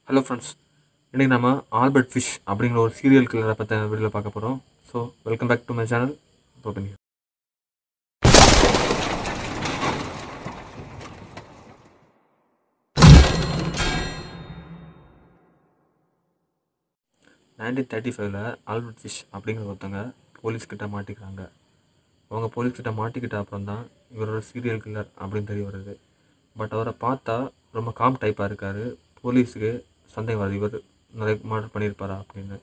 hello friends இன்றைக்கி நம்ம Albert Fish அப்படிங்கிற ஒரு சீரியல் கில்லரை பற்றி வீடியோவில் பார்க்க போகிறோம் so welcome back to my channel open nineteen thirty ஃபைவ்ல ஆல்பர்ட் ஃபிஷ் அப்படிங்கிற ஒருத்தங்க போலீஸ்கிட்ட மாட்டிக்கிறாங்க அவங்க போலீஸ்கிட்ட மாட்டிக்கிட்ட அப்புறம் தான் இவரோட சீரியல் கில்லர் அப்படின்னு தெரிய வருது பட் அவரை பார்த்தா ரொம்ப காம் டைப்பாக இருக்கார் போலீஸுக்கு சந்தேகம் வருது இவர் நிறைய மர்டர் பண்ணியிருப்பாரா அப்படின்னு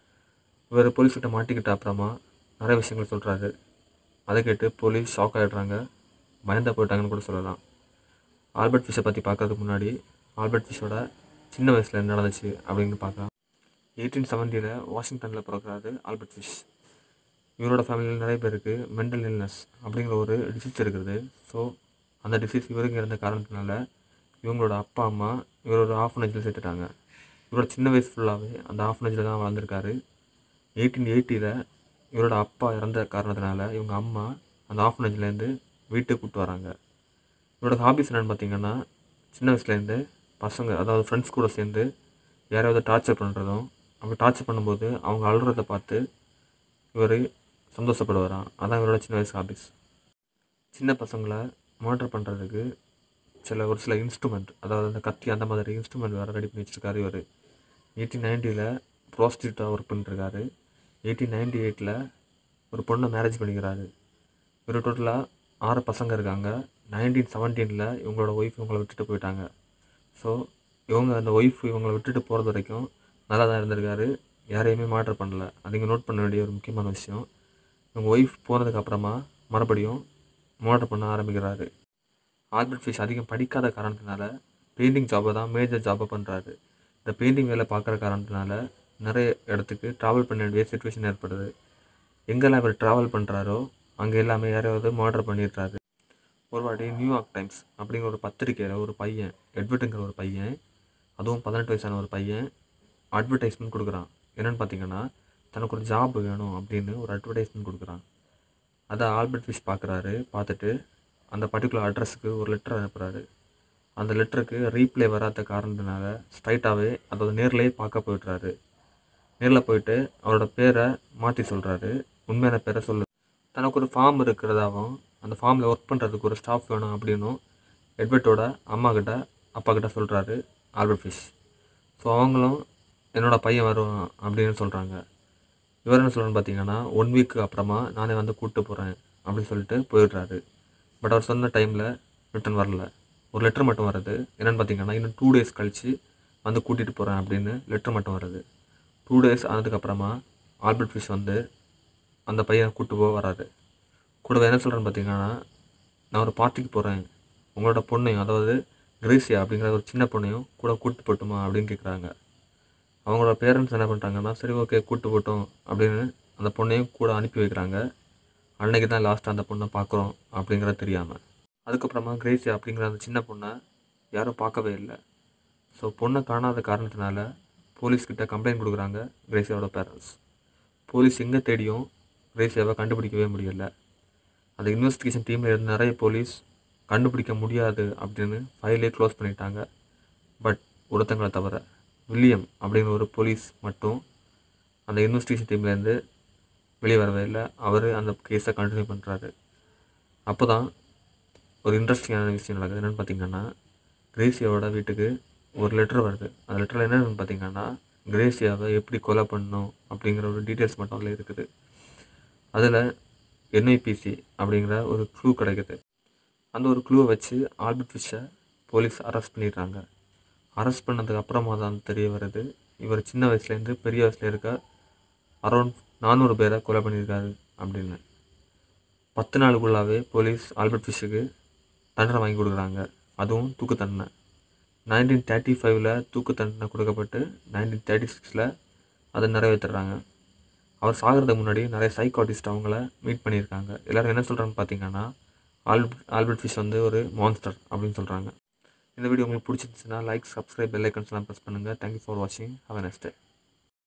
இவர் போலீஸ்கிட்ட மாட்டிக்கிட்ட அப்புறமா நிறைய விஷயங்கள் சொல்கிறாரு அதை கேட்டு போலீஸ் ஷாக் ஆகிடுறாங்க பயந்த போயிட்டாங்கன்னு கூட சொல்லலாம் ஆல்பர்ட் ஃபிஷ்ஷை பற்றி பார்க்கறதுக்கு முன்னாடி ஆல்பர்ட் ஃபிஷ்ஷோட சின்ன வயசில் என்ன நடந்துச்சு அப்படின்னு பார்க்கலாம் எயிட்டீன் செவன்ட்டியில் வாஷிங்டனில் பிறக்கிறாரு ஆல்பர்ட் ஃபிஷ் இவரோட ஃபேமிலியில் நிறைய பேருக்கு மென்டல் இல்னஸ் அப்படிங்கிற ஒரு டிசீஸ் இருக்குது ஸோ அந்த டிசீஸ் இவருக்கு இருந்த காரணத்தினால இவங்களோட அப்பா அம்மா இவரோட ஆஃபனேஜில் சேர்த்துட்டாங்க இவரோட சின்ன வயசு ஃபுல்லாகவே அந்த ஆஃபனேஜில் தான் வளர்ந்துருக்காரு எயிட்டீன் எயிட்டியில் இவரோட அப்பா இறந்த காரணத்தினால இவங்க அம்மா அந்த ஆஃபனேஜ்லேருந்து வீட்டுக்கு கூப்பிட்டு வராங்க இவரோட ஹாபிஸ் என்னென்னு பார்த்தீங்கன்னா சின்ன வயசுலேருந்து பசங்க அதாவது ஃப்ரெண்ட்ஸ் கூட சேர்ந்து யாரையாவது டார்ச்சர் பண்ணுறதும் அப்படி டார்ச்சர் பண்ணும்போது அவங்க அழுறதை பார்த்து இவர் சந்தோஷப்படுவாராம் அதான் இவரோட சின்ன வயசு ஹாபிஸ் சின்ன பசங்களை மானிட்டர் பண்ணுறதுக்கு சில ஒரு சில இன்ஸ்ட்ருமெண்ட் அதாவது அந்த கத்தி அந்த மாதிரி இன்ஸ்ட்ருமெண்ட் வேறு ரெடி பண்ணி வச்சுருக்காரு இவர் எயிட்டீன் நைன்ட்டியில் ப்ராஸ்டியூட்டாக ஒர்க் பண்ணிருக்காரு எயிட்டீன் நைன்டி எயிட்டில் ஒரு பொண்ணை மேரேஜ் பண்ணிக்கிறாரு இவர் டோட்டலாக ஆறு பசங்க இருக்காங்க நைன்டீன் செவன்டீனில் இவங்களோட ஒய்ஃப் இவங்களை விட்டுட்டு போயிட்டாங்க ஸோ இவங்க அந்த ஒய்ஃப் இவங்களை விட்டுட்டு போகிறது வரைக்கும் நல்லா தான் இருந்திருக்காரு யாரையுமே மாட்டர் பண்ணல அது இங்கே நோட் பண்ண வேண்டிய ஒரு முக்கியமான விஷயம் இவங்க ஒய்ஃப் போனதுக்கு அப்புறமா மறுபடியும் மாட்டர் பண்ண ஆரம்பிக்கிறாரு ஆல்பர்ட் ஃபிஷ் அதிகம் படிக்காத காரணத்தினால பெயிண்டிங் ஜாபை தான் மேஜர் ஜாபை பண்ணுறாரு இந்த பெயிண்டிங் வேலை பார்க்குற காரணத்தினால நிறைய இடத்துக்கு ட்ராவல் பண்ண வேண்டிய சுச்சுவேஷன் ஏற்படுது எங்கெல்லாம் இவர் ட்ராவல் பண்ணுறாரோ அங்கே எல்லாமே யாரையாவது மர்டர் பண்ணிடுறாரு ஒரு வாட்டி நியூயார்க் டைம்ஸ் அப்படிங்கிற ஒரு பத்திரிக்கையில் ஒரு பையன் எட்வர்ட்டுங்கிற ஒரு பையன் அதுவும் பதினெட்டு வயசான ஒரு பையன் அட்வர்டைஸ்மெண்ட் கொடுக்குறான் என்னென்னு பார்த்தீங்கன்னா தனக்கு ஒரு ஜாப் வேணும் அப்படின்னு ஒரு அட்வர்டைஸ்மெண்ட் கொடுக்குறான் அதை ஆல்பர்ட் ஃபிஷ் பார்க்குறாரு பார்த்துட்டு அந்த பர்டிகுலர் அட்ரஸுக்கு ஒரு லெட்டர் அனுப்புகிறாரு அந்த லெட்டருக்கு ரீப்ளே வராத காரணத்தினால ஸ்ட்ரைட்டாகவே அதாவது நேர்லேயே பார்க்க போயிடுறாரு நேரில் போயிட்டு அவரோட பேரை மாற்றி சொல்கிறாரு உண்மையான பேரை சொல்லு தனக்கு ஒரு ஃபார்ம் இருக்கிறதாவும் அந்த ஃபார்மில் ஒர்க் பண்ணுறதுக்கு ஒரு ஸ்டாஃப் வேணும் அப்படின்னும் எட்வர்ட்டோட அம்மா கிட்ட அப்பா கிட்ட சொல்கிறாரு ஆல்பர்ட் ஃபிஷ் ஸோ அவங்களும் என்னோடய பையன் வருவான் அப்படின்னு சொல்கிறாங்க இவர் என்ன சொல்கிறேன்னு பார்த்தீங்கன்னா ஒன் வீக்கு அப்புறமா நானே வந்து கூப்பிட்டு போகிறேன் அப்படின்னு சொல்லிட்டு போயிடுறாரு பட் அவர் சொன்ன டைமில் ரிட்டன் வரல ஒரு லெட்டர் மட்டும் வருது என்னென்னு பார்த்தீங்கன்னா இன்னும் டூ டேஸ் கழித்து வந்து கூட்டிகிட்டு போகிறேன் அப்படின்னு லெட்டர் மட்டும் வருது டூ டேஸ் ஆனதுக்கப்புறமா ஆல்பர்ட் ஃபிஷ் வந்து அந்த பையனை கூப்பிட்டு போக வராரு கூடவே என்ன சொல்கிறேன்னு பார்த்தீங்கன்னா நான் ஒரு பார்ட்டிக்கு போகிறேன் உங்களோட பொண்ணையும் அதாவது கிரேசியா அப்படிங்கிற ஒரு சின்ன பொண்ணையும் கூட கூப்பிட்டு போட்டுமா அப்படின்னு கேட்குறாங்க அவங்களோட பேரண்ட்ஸ் என்ன பண்ணுறாங்கன்னா சரி ஓகே கூப்பிட்டு போட்டோம் அப்படின்னு அந்த பொண்ணையும் கூட அனுப்பி வைக்கிறாங்க அன்னைக்கு தான் லாஸ்ட்டாக அந்த பொண்ணை பார்க்குறோம் அப்படிங்கிறது தெரியாமல் அதுக்கப்புறமா கிரேசி அப்படிங்கிற அந்த சின்ன பொண்ணை யாரும் பார்க்கவே இல்லை ஸோ பொண்ணை காணாத காரணத்தினால போலீஸ்கிட்ட கம்ப்ளைண்ட் கொடுக்குறாங்க கிரேசியாவோட பேரண்ட்ஸ் போலீஸ் எங்கே தேடியும் கிரேசியாவை கண்டுபிடிக்கவே முடியல அந்த இன்வெஸ்டிகேஷன் டீமில் இருந்த நிறைய போலீஸ் கண்டுபிடிக்க முடியாது அப்படின்னு ஃபைலே க்ளோஸ் பண்ணிட்டாங்க பட் ஒருத்தங்களை தவிர வில்லியம் அப்படிங்கிற ஒரு போலீஸ் மட்டும் அந்த இன்வெஸ்டிகேஷன் டீம்லேருந்து வெளியே வரவே இல்லை அவர் அந்த கேஸை கண்டினியூ பண்ணுறாரு அப்போ தான் ஒரு இன்ட்ரெஸ்டிங்கான விஷயம் நடக்குது என்னென்னு பார்த்தீங்கன்னா கிரேசியாவோட வீட்டுக்கு ஒரு லெட்டர் வருது அந்த லெட்டரில் என்னென்னு பார்த்தீங்கன்னா கிரேசியாவை எப்படி கொலை பண்ணணும் அப்படிங்கிற ஒரு டீட்டெயில்ஸ் மட்டும் அதில் இருக்குது அதில் என்ஐபிசி அப்படிங்கிற ஒரு க்ளூ கிடைக்குது அந்த ஒரு க்ளூவை வச்சு ஆல்பர்ட் ஃபிஷ்ஷை போலீஸ் அரெஸ்ட் பண்ணிடுறாங்க அரெஸ்ட் பண்ணதுக்கு அப்புறமா தான் தெரிய வருது இவர் சின்ன வயசுலேருந்து பெரிய வயசில் இருக்க அரௌண்ட் நானூறு பேரை கொலை பண்ணியிருக்காரு அப்படின்னு பத்து நாளுக்குள்ளாவே போலீஸ் ஆல்பர்ட் ஃபிஷ்ஷுக்கு தண்டனை வாங்கி கொடுக்குறாங்க அதுவும் தூக்கு தண்டனை நைன்டீன் தேர்ட்டி ஃபைவ்ல தூக்கு தண்டனை கொடுக்கப்பட்டு நைன்டீன் தேர்ட்டி சிக்ஸில் அதை நிறைவேற்றுறாங்க அவர் சாகிறதுக்கு முன்னாடி நிறைய சைக்காட்டிஸ்ட் அவங்கள மீட் பண்ணியிருக்காங்க எல்லோரும் என்ன சொல்கிறாங்கன்னு பார்த்தீங்கன்னா ஆல்பர்ட் ஆல்பர்ட் ஃபிஷ் வந்து ஒரு மான்ஸ்டர் அப்படின்னு சொல்கிறாங்க இந்த வீடியோ உங்களுக்கு பிடிச்சிருந்துச்சுன்னா லைக் சப்ஸ்கிரைப் பெல் ஐக்கன்ஸ்லாம் ப்ரெஸ் பண்ணுங்கள் தேங்க்யூ ஃபார் வாட்சிங் ஹவ் நெக்ஸ்ட் டே